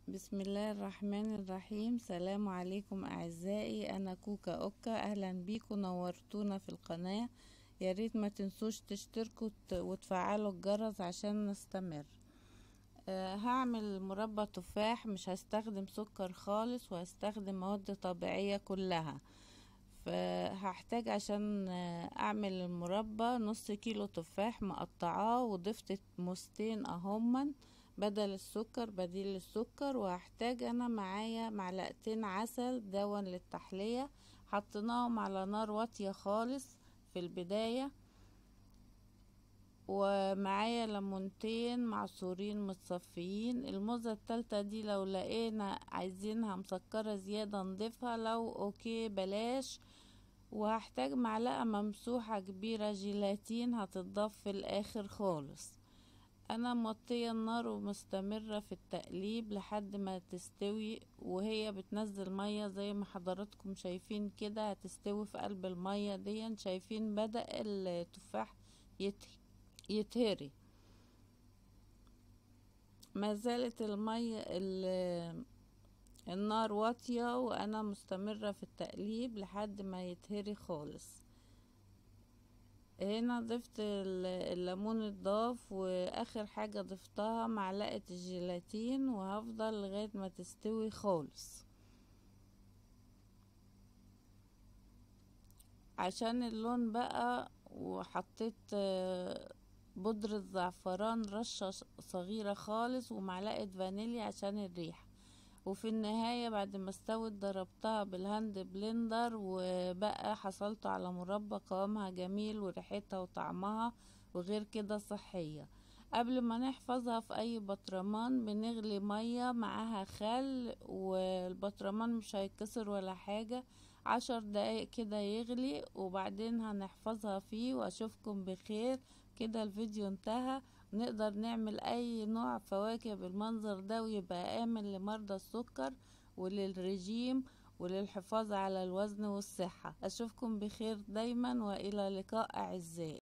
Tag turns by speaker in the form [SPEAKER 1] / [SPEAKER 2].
[SPEAKER 1] بسم الله الرحمن الرحيم سلام عليكم اعزائي انا كوكا اوكا اهلا بيكم نورتونا في القناة يا ريت ما تنسوش تشتركوا وتفعلوا الجرس عشان نستمر أه هعمل مربى تفاح مش هستخدم سكر خالص وهستخدم مواد طبيعية كلها فهحتاج عشان اعمل المربى نص كيلو تفاح مقطعاه وضفت موستين اهما بدل السكر بديل السكر وهحتاج انا معايا معلقتين عسل دون للتحلية حطيناهم على نار واطية خالص في البداية ومعايا ليمونتين معصورين متصفيين الموزة التالتة دي لو لقينا عايزينها مسكرة زيادة نضيفها لو اوكي بلاش وهحتاج معلقة ممسوحة كبيرة جيلاتين هتضاف في الاخر خالص انا موطية النار ومستمرة في التقليب لحد ما تستوي وهي بتنزل مية زي ما حضراتكم شايفين كده هتستوي في قلب المية دي شايفين بدأ التفاح يتهري ما زالت المية النار واطية وانا مستمرة في التقليب لحد ما يتهري خالص هنا ضفت الليمون الضاف واخر حاجة ضفتها معلقة الجيلاتين وهفضل لغاية ما تستوي خالص عشان اللون بقى وحطيت بودرة زعفران رشة صغيرة خالص ومعلقة فانيليا عشان الريحة وفي النهاية بعد ما استوت ضربتها بالهاند بلندر وبقى حصلت على مربى قوامها جميل وريحتها وطعمها وغير كده صحية قبل ما نحفظها في اي بطرمان بنغلي مية معاها خل والبطرمان مش هيتكسر ولا حاجة عشر دقايق كده يغلي وبعدين هنحفظها فيه واشوفكم بخير كده الفيديو انتهى نقدر نعمل اي نوع فواكه بالمنظر ده ويبقى امن لمرضى السكر وللرجيم وللحفاظ على الوزن والصحة اشوفكم بخير دايما والى لقاء اعزائي